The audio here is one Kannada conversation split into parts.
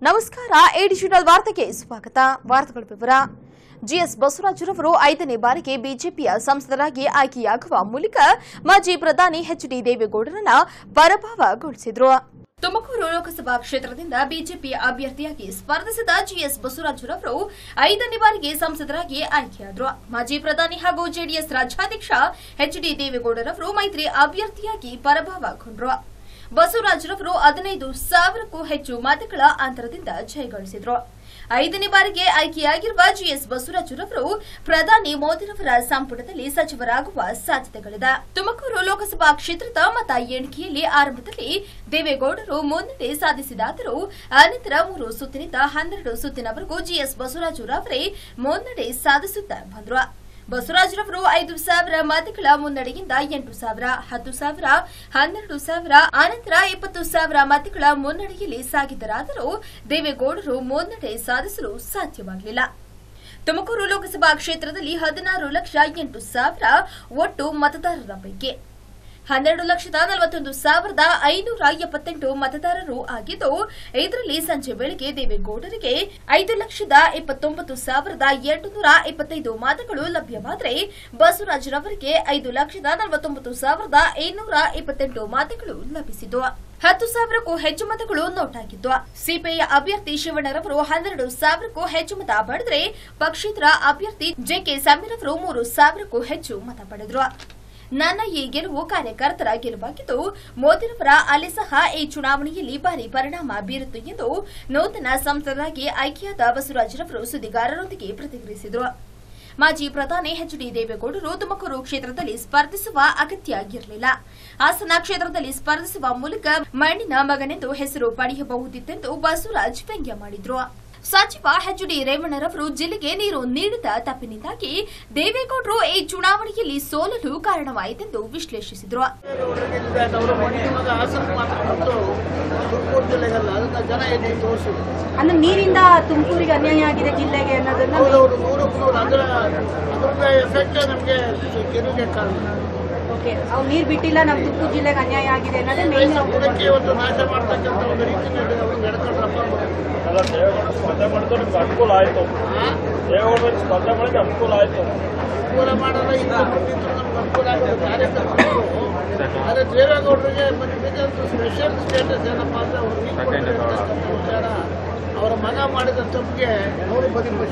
ನಮಸ್ಕಾರ ಎ ಡಿಜಿಟಲ್ ವಾರ್ತೆಗೆ ಸ್ವಾಗತ ವಾರ್ತೆಗಳ ವಿವರ ಜಿಎಸ್ ಬಸವರಾಜರವರು ಐದನೇ ಬಾರಿಗೆ ಬಿಜೆಪಿಯ ಸಂಸದರಾಗಿ ಆಯ್ಕೆಯಾಗುವ ಮೂಲಕ ಮಾಜಿ ಪ್ರಧಾನಿ ಎಚ್ ಡಿ ದೇವೇಗೌಡರನ್ನ ಪರಾಭವಗೊಳಿಸಿದ್ರು ತುಮಕೂರು ಲೋಕಸಭಾ ಕ್ಷೇತ್ರದಿಂದ ಬಿಜೆಪಿ ಅಭ್ಯರ್ಥಿಯಾಗಿ ಸ್ಪರ್ಧಿಸಿದ ಜಿಎಸ್ ಬಸವರಾಜರವರು ಐದನೇ ಬಾರಿಗೆ ಸಂಸದರಾಗಿ ಆಯ್ಕೆಯಾದರು ಮಾಜಿ ಪ್ರಧಾನಿ ಹಾಗೂ ಜೆಡಿಎಸ್ ರಾಜ್ಯಾಧ್ಯಕ್ಷ ಎಚ್ ಡಿ ದೇವೇಗೌಡರವರು ಮೈತ್ರಿ ಅಭ್ಯರ್ಥಿಯಾಗಿ ಪರಾಭವಗೊಂಡರು ಬಸವರಾಜರವರು ಹದಿನೈದು ಸಾವಿರಕ್ಕೂ ಹೆಚ್ಚು ಮತಗಳ ಅಂತರದಿಂದ ಜಯಗಳಿಸಿದ್ರು ಐದನೇ ಬಾರಿಗೆ ಆಯ್ಕೆಯಾಗಿರುವ ಜಿಎಸ್ ಬಸವರಾಜರವರು ಪ್ರಧಾನಿ ಮೋದಿರವರ ಸಂಪುಟದಲ್ಲಿ ಸಚಿವರಾಗುವ ಸಾಧ್ಯತೆಗಳಿದೆ ತುಮಕೂರು ಲೋಕಸಭಾ ಕ್ಷೇತ್ರದ ಮತ ಎಣಿಕೆಯಲ್ಲಿ ಆರಂಭದಲ್ಲಿ ದೇವೇಗೌಡರು ಮುನ್ನಡೆ ಸಾಧಿಸಿದಾದರೂ ಅನಂತರ ಮೂರು ಸುತ್ತಿನಿಂದ ಹನ್ನೆರಡು ಸುತ್ತಿನವರೆಗೂ ಜಿಎಸ್ ಬಸವರಾಜರವರೇ ಮುನ್ನಡೆ ಸಾಧಿಸುತ್ತಾ ಬಂದರು ಬಸವರಾಜರವರು ಐದು ಸಾವಿರ ಮತಗಳ ಮುನ್ನಡೆಯಿಂದ ಎಂಟು ಸಾವಿರ ಹತ್ತು ಸಾವಿರ ಹನ್ನೆರಡು ಸಾವಿರ ಆನಂತರ ಇಪ್ಪತ್ತು ಸಾವಿರ ಮತಗಳ ಮುನ್ನಡೆಯಲ್ಲಿ ಸಾಗಿದರಾದರೂ ದೇವೇಗೌಡರು ಮುನ್ನಡೆ ಸಾಧಿಸಲು ಸಾಧ್ಯವಾಗಲಿಲ್ಲ ತುಮಕೂರು ಲೋಕಸಭಾ ಕ್ಷೇತ್ರದಲ್ಲಿ ಹದಿನಾರು ಲಕ್ಷ ಎಂಟು ಸಾವಿರ ಒಟ್ಟು ಮತದಾರರ ಪೈಕಿ ಹನ್ನೆರಡು ಲಕ್ಷದ ನಲವತ್ತೊಂದು ಸಾವಿರದ ಐನೂರ ಎಪ್ಪತ್ತೆಂಟು ಮತದಾರರು ಆಗಿದ್ದು ಇದರಲ್ಲಿ ಸಂಜೆ ವೇಳೆಗೆ ದೇವೇಗೌಡರಿಗೆ ಐದು ಲಕ್ಷದ ಇಪ್ಪತ್ತೊಂಬತ್ತು ಸಾವಿರದ ಎಂಟುನೂರ ಇಪ್ಪತ್ತೈದು ಮತಗಳು ಲಭ್ಯವಾದರೆ ಬಸವರಾಜರವರಿಗೆ ಐದು ಲಕ್ಷದ ನಲವತ್ತೊಂಬತ್ತು ಸಾವಿರದ ಏಳ್ನೂರ ಇಪ್ಪತ್ತೆಂಟು ಮತಗಳು ಲಭಿಸಿತು ಹತ್ತು ಸಾವಿರಕ್ಕೂ ಹೆಚ್ಚು ಮತಗಳು ನೋಟಾಗಿದ್ದು ಸಿಪಿಐ ಅಭ್ಯರ್ಥಿ ಶಿವಣ್ಣರವರು ಹನ್ನೆರಡು ಸಾವಿರಕ್ಕೂ ಹೆಚ್ಚು ಮತ ಪಡೆದರೆ ಪಕ್ಷೇತರ ಅಭ್ಯರ್ಥಿ ಜೆಕೆ ಸಮೀರ್ ಅವರು ಮೂರು ಸಾವಿರಕ್ಕೂ ಹೆಚ್ಚು ಮತ ಪಡೆದರು ನನ್ನ ಈ ಗೆಲುವು ಕಾರ್ಯಕರ್ತರ ಗೆಲುವಾಗಿದ್ದು ಮೋದಿರವರ ಅಲೆ ಸಹ ಈ ಚುನಾವಣೆಯಲ್ಲಿ ಭಾರಿ ಪರಿಣಾಮ ಬೀರುತ್ತು ಎಂದು ನೂತನ ಸಂಸದರಾಗಿ ಆಯ್ಕೆಯಾದ ಬಸವರಾಜರವರು ಸುದ್ದಿಗಾರರೊಂದಿಗೆ ಪ್ರತಿಕ್ರಿಯಿಸಿದರು ಮಾಜಿ ಪ್ರಧಾನಿ ಎಚ್ ಡಿ ದೇವೇಗೌಡರು ತುಮಕೂರು ಕ್ಷೇತ್ರದಲ್ಲಿ ಸ್ಪರ್ಧಿಸುವ ಅಗತ್ಯ ಇರಲಿಲ್ಲ ಹಾಸನ ಕ್ಷೇತ್ರದಲ್ಲಿ ಸ್ಪರ್ಧಿಸುವ ಮೂಲಕ ಮಣ್ಣಿನ ಮಗನೆಂದು ಹೆಸರು ಪಡೆಯಬಹುದಿತ್ತೆಂದು ಬಸವರಾಜ್ ವ್ಯಂಗ್ಯ ಮಾಡಿದ್ರು ಸಚಿವ ಎಚ್ ಡಿ ರೇವಣ್ಣರವರು ಜಿಲ್ಲೆಗೆ ನೀರು ನೀಡಿದ ತಪ್ಪಿನಿಂದಾಗಿ ದೇವೇಗೌಡರು ಈ ಚುನಾವಣೆಯಲ್ಲಿ ಸೋಲಲು ಕಾರಣವಾಯಿತೆಂದು ವಿಶ್ಲೇಷಿಸಿದರು ಅವರು ಮನೆ ಮಗ ಹಾಸನ ಮಾತ್ರ ಬಂದು ತುಮಕೂರು ಜಿಲ್ಲೆಗಲ್ಲ ಅದನ್ನ ಜನ ಎಲ್ಲಿ ತೋರಿಸಿದ್ರು ಅಂದ್ರೆ ನೀರಿಂದ ತುಮಕೂರಿಗೆ ಅನ್ಯಾಯ ಆಗಿದೆ ಜಿಲ್ಲೆಗೆ ಅನ್ನೋದನ್ನ ಹೌದೌದು ನೂರಕ್ಕೆ ನೂರು ಅದರ ಅದರ ಎಫೆಕ್ಟ್ ನಮಗೆ ಗೆಲುವಿಗೆ ಕಾರಣ ಓಕೆ ಅವ್ರು ನೀರ್ ಬಿಟ್ಟಿಲ್ಲ ನಮ್ಮ ತುಮಕೂರು ಜಿಲ್ಲೆಗೆ ಅನ್ಯಾಯ ಆಗಿದೆ ಅನ್ನೋದೇ ಮೇನ್ ರೈತ ಕುಲಕ್ಕೆ ಇವತ್ತು ನಾಶ ಮಾಡ್ತಕ್ಕಂಥ ಒಂದು ರೀತಿಯಲ್ಲಿ ಅವರು ನಡ್ಕೊಂಡ್ರಪ್ಪ ಅಲ್ಲ ದೇವೇಗೌಡರು ಸ್ಪರ್ಧೆ ಮಾಡಿದ್ದು ನಿಮ್ಗೆ ಅನುಕೂಲ ಆಯ್ತು ದೇವೇಗೌಡರು ಸ್ಪರ್ಧೆ ಮಾಡಿದ್ದು ಅನುಕೂಲ ಆಯ್ತು ಅನುಕೂಲ ಮಾಡಲ್ಲ ಇದ್ದು ಬಿಟ್ಟಿದ್ರು ನಮ್ಗೆ ಅನುಕೂಲ ಆಗಿದೆ ಕಾರ್ಯಕರ್ತರು ಆದರೆ ದೇವೇಗೌಡರಿಗೆ ಬಂದಿದ್ದು ಸ್ಪೆಷಲ್ ಸ್ಟೇಟಸ್ ಏನಪ್ಪ ಅಂದ್ರೆ ಅವರು ನೀರು ಕೊಟ್ಟಿರ್ತಕ್ಕಂಥ ವಿಚಾರ ಅವರ ಮಗ ಮಾಡಿದ ತಪ್ಪಿಗೆ ನೂರು ಬದಿಪಕ್ಷ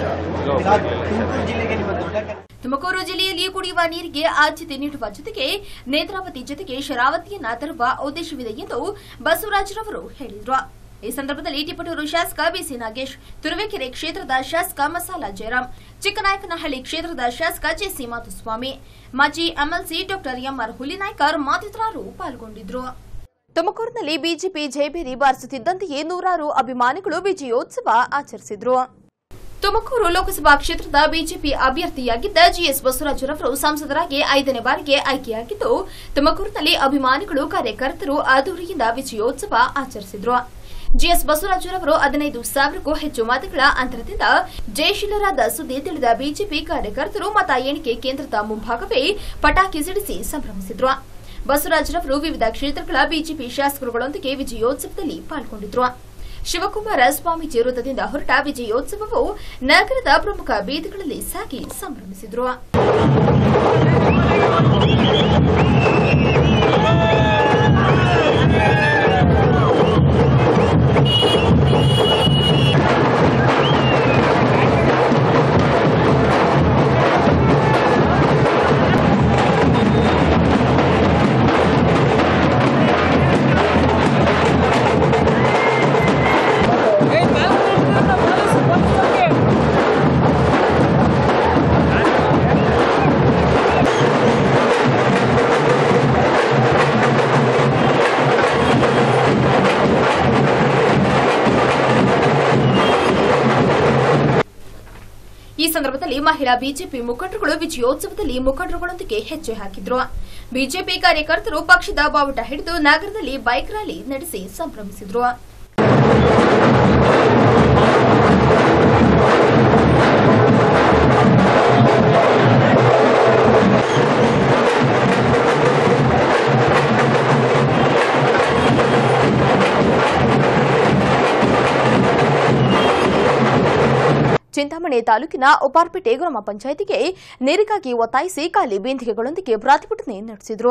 ತುಮಕೂರು ಜಿಲ್ಲೆಯಲ್ಲಿ ಕುಡಿಯುವ ನೀರಿಗೆ ಆದ್ಯತೆ ನೀಡುವ ಜೊತೆಗೆ ನೇತ್ರಾವತಿ ಜೊತೆಗೆ ಶರಾವತಿಯನ್ನ ತರುವ ಉದ್ದೇಶವಿದೆ ಎಂದು ಬಸವರಾಜರವರು ಹೇಳಿದರು ಈ ಸಂದರ್ಭದಲ್ಲಿ ಟಿಪಟೂರು ಶಾಸಕ ಬಿಸಿ ನಾಗೇಶ್ ತುರುವೇಕೆರೆ ಕ್ಷೇತ್ರದ ಶಾಸಕ ಮಸಾಲ ಜಯರಾಮ್ ಚಿಕ್ಕನಾಯಕನಹಳ್ಳಿ ಕ್ಷೇತ್ರದ ಶಾಸಕ ಜೆಸಿ ಮಾಧುಸ್ವಾಮಿ ಮಾಜಿ ಎಂಎಲ್ಸಿ ಡಾಕ್ಟರ್ ಎಂಆರ್ ಹುಲಿನಾಯ್ಕರ್ ಮತ್ತಿತರರು ಪಾಲ್ಗೊಂಡಿದ್ರು ತುಮಕೂರಿನಲ್ಲಿ ಬಿಜೆಪಿ ಜಯಬೇರಿ ಬಾರಿಸುತ್ತಿದ್ದಂತೆಯೇ ನೂರಾರು ಅಭಿಮಾನಿಗಳು ವಿಜಯೋತ್ಸವ ಆಚರಿಸಿದ್ರು ತುಮಕೂರು ಲೋಕಸಭಾ ಕ್ಷೇತ್ರದ ಬಿಜೆಪಿ ಅಭ್ಯರ್ಥಿಯಾಗಿದ್ದ ಜಿಎಸ್ ಬಸವರಾಜರವರು ಸಂಸದರಾಗಿ ಐದನೇ ಬಾರಿಗೆ ಆಯ್ಕೆಯಾಗಿದ್ದು ತುಮಕೂರಿನಲ್ಲಿ ಅಭಿಮಾನಿಗಳು ಕಾರ್ಯಕರ್ತರು ಅದ್ದೂರಿಯಿಂದ ವಿಜಯೋತ್ಸವ ಆಚರಿಸಿದ್ರು ಜಿಎಸ್ ಬಸವರಾಜರವರು ಹದಿನೈದು ಸಾವಿರಕ್ಕೂ ಹೆಚ್ಚು ಮತಗಳ ಅಂತರದಿಂದ ಜಯಶೀಲರಾದ ಸುದ್ದಿ ತಿಳಿದ ಬಿಜೆಪಿ ಕಾರ್ಯಕರ್ತರು ಮತ ಎಣಿಕೆ ಕೇಂದ್ರದ ಮುಂಭಾಗವೇ ಪಟಾಕಿ ಸಿಡಿಸಿ ಸಂಭ್ರಮಿಸಿದ್ರು ಬಸವರಾಜರವರು ವಿವಿಧ ಕ್ಷೇತ್ರಗಳ ಬಿಜೆಪಿ ಶಾಸಕರುಗಳೊಂದಿಗೆ ವಿಜಯೋತ್ಸವದಲ್ಲಿ ಪಾಲ್ಗೊಂಡಿದ್ರು ಶಿವಕುಮಾರ ಸ್ವಾಮೀಜಿ ವೃತ್ತದಿಂದ ಹೊರಟ ವಿಜಯೋತ್ಸವವು ನಗರದ ಪ್ರಮುಖ ಬೀದಿಗಳಲ್ಲಿ ಸಾಗಿ ಸಂಭ್ರಮಿಸಿದ್ರು ಈ ಸಂದರ್ಭದಲ್ಲಿ ಮಹಿಳಾ ಬಿಜೆಪಿ ಮುಖಂಡರುಗಳು ವಿಜಯೋತ್ಸವದಲ್ಲಿ ಮುಖಂಡರುಗಳೊಂದಿಗೆ ಹೆಜ್ಜೆ ಹಾಕಿದ್ರು ಬಿಜೆಪಿ ಕಾರ್ಯಕರ್ತರು ಪಕ್ಷದ ಬಾವುಟ ಹಿಡಿದು ನಗರದಲ್ಲಿ ಬೈಕ್ ರ್ಯಾಲಿ ನಡೆಸಿ ಸಂಭ್ರಮಿಸಿದ್ರು ಚಿಂತಾಮಣಿ ತಾಲೂಕಿನ ಉಪಾರ್ಪೇಟೆ ಗ್ರಾಮ ಪಂಚಾಯಿತಿಗೆ ನೀರಿಗಾಗಿ ಒತ್ತಾಯಿಸಿ ಖಾಲಿ ಬೇಂದಿಗೆಗಳೊಂದಿಗೆ ಪ್ರತಿಭಟನೆ ನಡೆಸಿದರು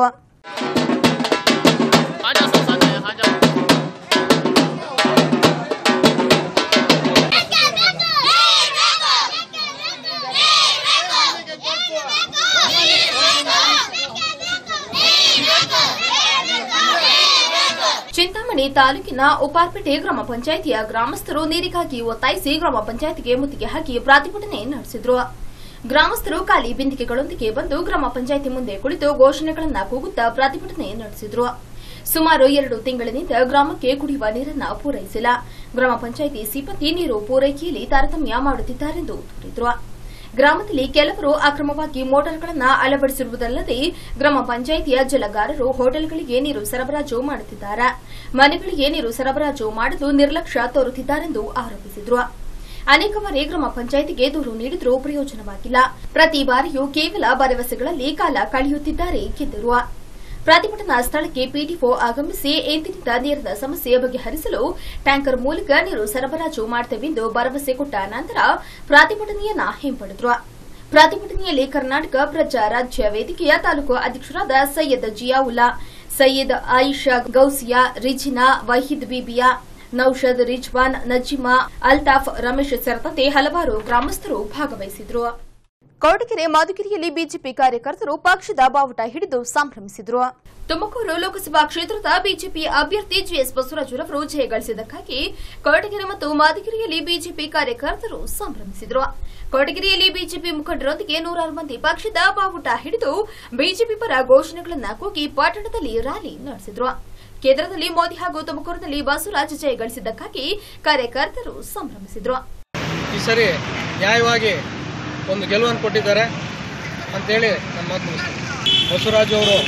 ಚಿಂತಾಮಣಿ ತಾಲೂಕಿನ ಉಪಾರ್ಪೇಟೆ ಗ್ರಾಮ ಪಂಚಾಯಿತಿಯ ಗ್ರಾಮಸ್ಥರು ನೀರಿಗಾಗಿ ಒತ್ತಾಯಿಸಿ ಗ್ರಾಮ ಪಂಚಾಯಿತಿಗೆ ಮುತ್ತಿಗೆ ಹಾಕಿ ಪ್ರತಿಭಟನೆ ನಡೆಸಿದರು ಗ್ರಾಮಸ್ಥರು ಖಾಲಿ ಬಿಂದಿಗೆಗಳೊಂದಿಗೆ ಬಂದು ಗ್ರಾಮ ಪಂಚಾಯಿತಿ ಮುಂದೆ ಕುಳಿತು ಘೋಷಣೆಗಳನ್ನ ಕೂಗುತ್ತಾ ಪ್ರತಿಭಟನೆ ನಡೆಸಿದರು ಸುಮಾರು ಎರಡು ತಿಂಗಳಿನಿಂದ ಗ್ರಾಮಕ್ಕೆ ಕುಡಿಯುವ ನೀರನ್ನ ಪೂರೈಸಿಲ್ಲ ಗ್ರಾಮ ಪಂಚಾಯಿತಿ ಸಿಬ್ಬಂದಿ ನೀರು ಪೂರೈಕೆಯಲ್ಲಿ ತಾರತಮ್ಯ ಮಾಡುತ್ತಿದ್ದಾರೆಂದು ದೂರಿದರು ಗ್ರಾಮದಲ್ಲಿ ಕೆಲವರು ಅಕ್ರಮವಾಗಿ ಮೋಟಾರ್ಗಳನ್ನು ಅಳವಡಿಸಿರುವುದಲ್ಲದೆ ಗ್ರಾಮ ಪಂಚಾಯಿತಿಯ ಜಲಗಾರರು ಹೋಟೆಲ್ಗಳಿಗೆ ನೀರು ಸರಬರಾಜು ಮಾಡುತ್ತಿದ್ದಾರೆ ಮನೆಗಳಿಗೆ ನೀರು ಸರಬರಾಜು ಮಾಡಲು ನಿರ್ಲಕ್ಷ್ಯ ತೋರುತ್ತಿದ್ದಾರೆಂದು ಆರೋಪಿಸಿದರು ಅನೇಕ ಬಾರಿ ಗ್ರಾಮ ಪಂಚಾಯಿತಿಗೆ ದೂರು ನೀಡಿದರೂ ಪ್ರಯೋಜನವಾಗಿಲ್ಲ ಪ್ರತಿ ಬಾರಿಯೂ ಕೇವಲ ಭರವಸೆಗಳಲ್ಲಿ ಕಾಲ ಕಳೆಯುತ್ತಿದ್ದಾರೆ ಎಂದರು ಪ್ರತಿಭಟನಾ ಸ್ಥಳಕ್ಕೆ ಪಿಡಿಒ ಆಗಮಿಸಿ ಎಂದಿನಿಂದ ನೀರಿನ ಸಮಸ್ಯೆ ಬಗೆಹರಿಸಲು ಟ್ಯಾಂಕರ್ ಮೂಲಕ ನೀರು ಸರಬರಾಜು ಮಾಡುತ್ತೇವೆಂದು ಭರವಸೆ ಕೊಟ್ಟ ನಂತರ ಪ್ರತಿಭಟನೆಯನ್ನ ಹಿಂಪಡೆದರು ಪ್ರತಿಭಟನೆಯಲ್ಲಿ ಕರ್ನಾಟಕ ಪ್ರಜಾ ರಾಜ್ಯ ವೇದಿಕೆಯ ತಾಲೂಕು ಅಧ್ಯಕ್ಷರಾದ ಸೈಯದ್ ಜಿಯಾವುಲ್ಲಾ ಸೈಯದ್ ಆಯಿಷಾ ಗೌಸಿಯಾ ರಿಜಿನಾ ವಹೀದ್ ಬಿಬಿಯಾ ನೌಷದ್ ರಿಜ್ವಾನ್ ನಜಿಮಾ ಅಲ್ತಾಫ್ ರಮೇಶ್ ಸೇರಿದಂತೆ ಹಲವಾರು ಗ್ರಾಮಸ್ಥರು ಭಾಗವಹಿಸಿದ್ರು ಕೊರಟಗೆರೆ ಮಧುಗಿರಿಯಲ್ಲಿ ಬಿಜೆಪಿ ಕಾರ್ಯಕರ್ತರು ಪಕ್ಷದ ಬಾವುಟ ಹಿಡಿದು ಸಂಭ್ರಮಿಸಿದರು ತುಮಕೂರು ಲೋಕಸಭಾ ಕ್ಷೇತ್ರದ ಬಿಜೆಪಿ ಅಭ್ಯರ್ಥಿ ಜಿಎಸ್ ಬಸವರಾಜರವರು ಜಯ ಗಳಿಸಿದ್ದಕ್ಕಾಗಿ ಕೊರಟಗೆರೆ ಮತ್ತು ಮಧುಗಿರಿಯಲ್ಲಿ ಬಿಜೆಪಿ ಕಾರ್ಯಕರ್ತರು ಸಂಭ್ರಮಿಸಿದರು ಕೊರಟಗೆರೆಯಲ್ಲಿ ಬಿಜೆಪಿ ಮುಖಂಡರೊಂದಿಗೆ ನೂರಾರು ಮಂದಿ ಪಕ್ಷದ ಬಾವುಟ ಹಿಡಿದು ಬಿಜೆಪಿ ಪರ ಘೋಷಣೆಗಳನ್ನು ಕೂಗಿ ಪಟ್ಟಣದಲ್ಲಿ ರ್ಯಾಲಿ ನಡೆಸಿದರು ಕೇಂದ್ರದಲ್ಲಿ ಮೋದಿ ಹಾಗೂ ತುಮಕೂರಿನಲ್ಲಿ ಬಸವರಾಜ್ ಜಯ ಗಳಿಸಿದ್ದಕ್ಕಾಗಿ ಕಾರ್ಯಕರ್ತರು ಸಂಭ್ರಮಿಸಿದರು ಈ ಸರಿ ನ್ಯಾಯವಾಗಿ ಒಂದು ಗೆಲುವನ್ನು ಕೊಟ್ಟಿದ್ದಾರೆ ಅಂತೇಳಿ ನನ್ನ ಮಾತು ಮುಗಿಸ್ತೀನಿ ಬಸವರಾಜು ಅವರು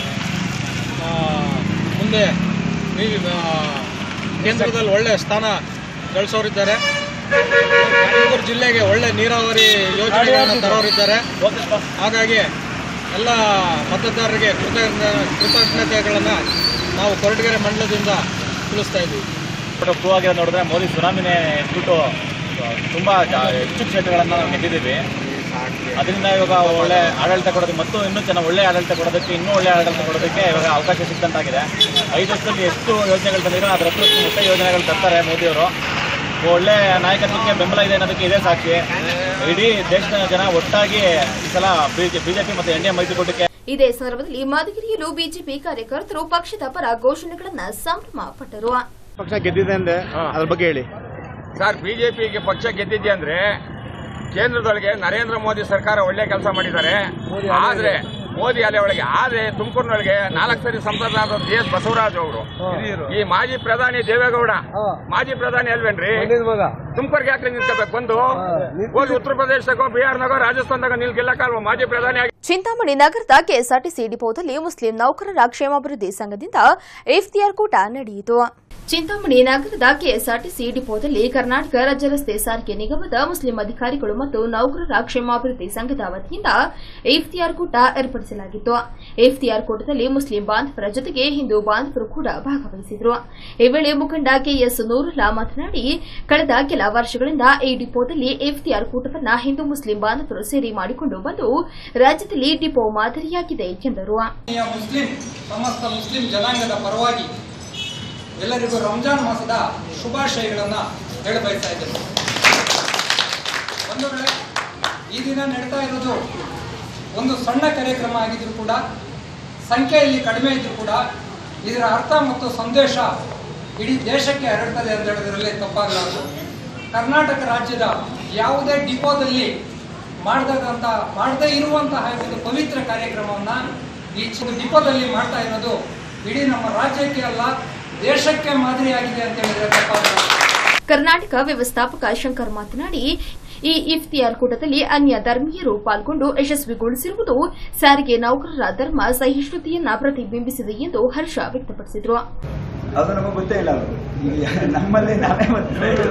ಆ, ಮುಂದೆ ಈ ಆ, ಕೇಂದ್ರದಲ್ಲಿ ಒಳ್ಳೆ ಸ್ಥಾನ ಗಳಿಸೋರಿದ್ದಾರೆ ಬೆಂಗಳೂರು ಜಿಲ್ಲೆಗೆ ಒಳ್ಳೆ ನೀರಾವರಿ ಯೋಜನೆಗಳನ್ನು ತರೋರಿದ್ದಾರೆ ಹಾಗಾಗಿ ಎಲ್ಲ ಮತದಾರರಿಗೆ ಕೃತಜ್ಞ ಕೃತಜ್ಞತೆಗಳನ್ನು ನಾವು ಕೊರಟಗೆರೆ ಮಂಡಲದಿಂದ ತಿಳಿಸ್ತಾ ಇದ್ದೀವಿ ಫೋಟೋ ಪ್ರೂವ್ ಆಗಿರೋದು ನೋಡಿದ್ರೆ ಮೋದಿ ಸುನಾಮಿನೇ ಇಟ್ಬಿಟ್ಟು ತುಂಬ ಹೆಚ್ಚು ಕ್ಷೇತ್ರಗಳನ್ನು ನಾವು ಗೆದ್ದಿದ್ದೀವಿ ಅದರಿಂದ ಇವಾಗ ಒಳ್ಳೆ ಆಡಳಿತ ಕೊಡೋದಕ್ಕೆ ಮತ್ತು ಇನ್ನೂ ಚೆನ್ನಾಗಿ ಒಳ್ಳೆ ಆಡಳಿತ ಕೊಡೋದಕ್ಕೆ ಇನ್ನೂ ಒಳ್ಳೆ ಆಡಳಿತ ಕೊಡೋದಕ್ಕೆ ಇವಾಗ ಅವಕಾಶ ಸಿಕ್ಕಂತಾಗಿದೆ ಐದು ವರ್ಷದಲ್ಲಿ ಎಷ್ಟು ಯೋಜನೆಗಳು ತಂದಿರೋ ಅದರ ಹತ್ರ ಮುಖ್ಯ ಯೋಜನೆಗಳು ತರ್ತಾರೆ ಮೋದಿಯವರು ಒಳ್ಳೆ ನಾಯಕತ್ವಕ್ಕೆ ಬೆಂಬಲ ಇದೆ ಅನ್ನೋದಕ್ಕೆ ಇದೇ ಸಾಕ್ಷಿ ಇಡೀ ದೇಶದ ಜನ ಒಟ್ಟಾಗಿ ಈ ಸಲ ಬಿಜೆಪಿ ಮತ್ತು ಎನ್ ಡಿ ಎ ಮೈತ್ರಿಕೂಟಕ್ಕೆ ಇದೇ ಸಂದರ್ಭದಲ್ಲಿ ಮಧುಗಿರಿಯಲ್ಲೂ ಬಿಜೆಪಿ ಕಾರ್ಯಕರ್ತರು ಪಕ್ಷದ ಪರ ಘೋಷಣೆಗಳನ್ನು ಸಂಭ್ರಮ ಪಟ್ಟರು ಪಕ್ಷ ಗೆದ್ದಿದೆ ಅಂದೆ ಅದ್ರ ಬಗ್ಗೆ ಹೇಳಿ ಸರ್ ಬಿಜೆಪಿಗೆ ಪಕ್ಷ ಗೆದ್ದಿದ್ದೆ ಅಂದ್ರೆ ಕೇಂದ್ರದೊಳಗೆ ನರೇಂದ್ರ ಮೋದಿ ಸರ್ಕಾರ ಒಳ್ಳೆ ಕೆಲಸ ಮಾಡಿದ್ದಾರೆ ಆದ್ರೆ ಮೋದಿ ಅಲೆ ಒಳಗೆ ಆದ್ರೆ ತುಮಕೂರಿನೊಳಗೆ ನಾಲ್ಕು ಸರಿ ಸಂಸದರಾದ ಜಿ ಎಸ್ ಬಸವರಾಜ್ ಅವರು ಈ ಮಾಜಿ ಪ್ರಧಾನಿ ದೇವೇಗೌಡ ಮಾಜಿ ಪ್ರಧಾನಿ ಅಲ್ವೇನ್ರಿ ತುಮಕೂರ್ಗೆ ಯಾಕೆ ನಿಂತ್ಕೋಬೇಕು ಬಂದು ಹೋಗಿ ಉತ್ತರ ಪ್ರದೇಶದಾಗೋ ಬಿಹಾರ್ನಾಗೋ ರಾಜಸ್ಥಾನದಾಗ ನಿಲ್ ಗೆಲ್ಲಕ್ಕಲ್ವ ಮಾಜಿ ಪ್ರಧಾನಿ ಆಗಿ ಚಿಂತಾಮಣಿ ನಗರದ ಕೆಎಸ್ಆರ್ಟಿಸಿ ಡಿಪೋದಲ್ಲಿ ಮುಸ್ಲಿಂ ನೌಕರರ ಕ್ಷೇಮಾಭಿವೃದ್ಧಿ ಸಂಘದಿಂದ ಇಫ್ತಿಯಾರ್ ಕೂಟ ನಡೆಯಿತು ಚಿಂತಾಮಣಿ ನಗರದ ಕೆಎಸ್ಆರ್ಟಿಸಿ ಡಿಪೋದಲ್ಲಿ ಕರ್ನಾಟಕ ರಾಜ್ಯ ರಸ್ತೆ ಸಾರಿಗೆ ನಿಗಮದ ಮುಸ್ಲಿಂ ಅಧಿಕಾರಿಗಳು ಮತ್ತು ನೌಕರರ ಕ್ಷೇಮಾಭಿವೃದ್ಧಿ ಸಂಘದ ವತಿಯಿಂದ ಇಫ್ತಿಯಾರ್ ಕೂಟ ಏರ್ಪಡಿಸಲಾಗಿತ್ತು ಇಫ್ತಿಯಾರ್ ಕೂಟದಲ್ಲಿ ಮುಸ್ಲಿಂ ಬಾಂಧವರ ಜೊತೆಗೆ ಹಿಂದೂ ಬಾಂಧವರು ಕೂಡ ಭಾಗವಹಿಸಿದರು ಈ ವೇಳೆ ಮುಖಂಡ ಕೆಎಸ್ ನೂರುಲ್ಲಾ ಮಾತನಾಡಿ ಕಳೆದ ಕೆಲ ವರ್ಷಗಳಿಂದ ಈ ಡಿಪೋದಲ್ಲಿ ಇಫ್ತಿಯಾರ್ ಕೂಟವನ್ನು ಹಿಂದೂ ಮುಸ್ಲಿಂ ಬಾಂಧವರು ಸೇರಿ ಮಾಡಿಕೊಂಡು ಬಂದು ರಾಜ್ಯದಲ್ಲಿ ಡಿಪೋ ಮಾದರಿಯಾಗಿದೆ ಎಂದರು ಆತ್ಮೀಯ ಮುಸ್ಲಿಂ ಸಮಸ್ತ ಮುಸ್ಲಿಂ ಜನಾಂಗದ ಪರವಾಗಿ ಎಲ್ಲರಿಗೂ ರಂಜಾನ್ ಮಾಸದ ಶುಭಾಶಯಗಳನ್ನು ಹೇಳಬಯಸ್ತಾ ಇದ್ದೇನೆ ಒಂದು ವೇಳೆ ಈ ದಿನ ನಡೀತಾ ಇರೋದು ಒಂದು ಸಣ್ಣ ಕಾರ್ಯಕ್ರಮ ಆಗಿದ್ರು ಕೂಡ ಸಂಖ್ಯೆಯಲ್ಲಿ ಕಡಿಮೆ ಇದ್ರೂ ಕೂಡ ಇದರ ಅರ್ಥ ಮತ್ತು ಸಂದೇಶ ಇಡೀ ದೇಶಕ್ಕೆ ಹರಡ್ತದೆ ಅಂತ ಹೇಳೋದ್ರಲ್ಲಿ ತಪ್ಪಾಗಲಾರದು ಕರ್ನಾಟಕ ರಾಜ್ಯದ ಯಾವುದೇ ಡಿಪೋದಲ್ಲಿ ಮಾಡದಂತ ಮಾಡದೇ ಇರುವಂತಹ ಒಂದು ಪವಿತ್ರ ಕಾರ್ಯಕ್ರಮವನ್ನ ಈ ಚಿ- ಡಿಪೋದಲ್ಲಿ ಮಾಡ್ತಾ ಇರೋದು ಇಡೀ ನಮ್ಮ ರಾಜ್ಯಕ್ಕೆ ಅಲ್ಲ ದೇಶಕ್ಕೆ ಮಾದರಿಯಾಗಿದೆ ಅಂತ ಹೇಳಿದ್ರೆ ತಪ್ಪಾಗಲ್ಲ ಕರ್ನಾಟಕ ವ್ಯವಸ್ಥಾಪಕ ಶಂಕರ್ ಮಾತನಾಡಿ ಈ ಇಫ್ತಿಯಾರ್ ಕೂಟದಲ್ಲಿ ಅನ್ಯ ಧರ್ಮೀಯರು ಪಾಲ್ಗೊಂಡು ಯಶಸ್ವಿಗೊಳಿಸಿರುವುದು ಸಾರಿಗೆ ನೌಕರರ ಧರ್ಮ ಸಹಿಷ್ಣುತೆಯನ್ನ ಪ್ರತಿಬಿಂಬಿಸಿದೆ ಎಂದು ಹರ್ಷ ವ್ಯಕ್ತಪಡಿಸಿದರು ಅದು ನಮಗೆ ಗೊತ್ತೇ ಇಲ್ಲ ಅದು ಈಗ ನಮ್ಮಲ್ಲಿ ನಾವೇ ಮತ್ತೆ ಇಲ್ಲ.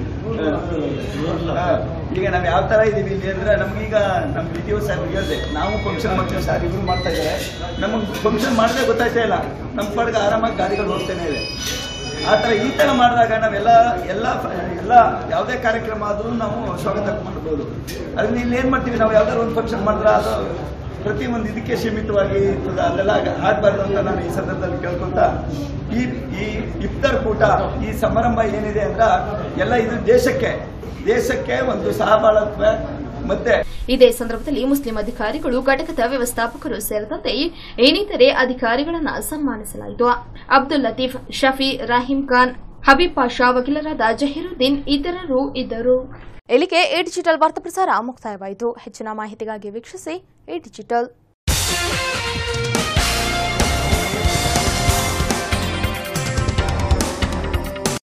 ಹಾ. ಈಗ ನಾವು ಯಾವ ತರ ಇದೀವಿ ಇಲ್ಲಿ ಅಂದ್ರೆ ನಮ್ಗೀಗ ನಮ್ಮ ವಿ ಟಿ ಒ ಸಾಹೇಬ್ ಹೇಳಿದೆ ನಾವು ಫಂಕ್ಷನ್ ಮಾಡ್ತೀವಿ ಸರ್ ಇಬ್ರು ಮಾಡ್ತಾ ಇದ್ದಾರೆ ನಮಗೆ ಫಂಕ್ಷನ್ ಮಾಡದೆ ಗೊತ್ತಾಯ್ತಾ ಇಲ್ಲ ನಮ್ಮ ಪಾಡಿಗೆ ಆರಾಮಾಗಿ ಗಾಡಿಗಳು ಹೋಗ್ತಾನೆ ಇದೆ ಆ ಥರ ಈ ಥರ ಮಾಡಿದಾಗ ನಾವೆಲ್ಲ ಎಲ್ಲ ಎಲ್ಲ ಯಾವುದೇ ಕಾರ್ಯಕ್ರಮ ಆದರೂ ನಾವು ಸ್ವಾಗತ ಮಾಡ್ಬೋದು ಅದನ್ನ ಇಲ್ಲಿ ಏನು ಮಾಡ್ತೀವಿ ನಾವು ಯಾವ್ದಾದ್ರು ಒಂದು ಫಂಕ್ಷನ್ ಮಾಡಿದ್ರೆ ಅದು ಪ್ರತಿ ಒಂದು ಇದಕ್ಕೆ ಸೀಮಿತವಾಗಿ ಇರ್ತದೆ ಅದೆಲ್ಲ ಆಗ- ಆಗ್ಬಾರ್ದು ಅಂತ ನಾನು ಈ ಸಂದರ್ಭದಲ್ಲಿ ಕೇಳ್ಕೊಂತ ಈ ಈ ಇಫ್ತಾರ್ ಕೂಟ ಈ ಸಮಾರಂಭ ಏನಿದೆ ಅಂದ್ರೆ ಎಲ್ಲ ಇದು ದೇಶಕ್ಕೆ ದೇಶಕ್ಕೆ ಒಂದು ಸಹಬಾಳತ್ವ ಮತ್ತೆ ಇದೇ ಸಂದರ್ಭದಲ್ಲಿ ಮುಸ್ಲಿಂ ಅಧಿಕಾರಿಗಳು ಘಟಕದ ವ್ಯವಸ್ಥಾಪಕರು ಸೇರಿದಂತೆ ಇನ್ನಿತರೆ ಅಧಿಕಾರಿಗಳನ್ನ ಸನ್ಮಾನಿಸಲಾಯಿತು ಅಬ್ದುಲ್ ಲತೀಫ್ ಶಫಿ ರಾಹಿಂ ಖಾನ್ ಹಬೀಬ್ ಪಾಷಾ ವಕೀಲರಾದ ಜಹೀರುದ್ದೀನ್ ಇತರರು ಇದ್ದರು ಇಲ್ಲಿಗೆ ಎ ಡಿಜಿಟಲ್ ವಾರ್ತಾ ಪ್ರಸಾರ ಮುಕ್ತಾಯವಾಯಿತು ಹೆಚ್ಚಿನ ಮಾಹಿತಿಗಾಗಿ ವೀಕ್ಷಿಸಿ ಎ ಡಿಜಿಟಲ್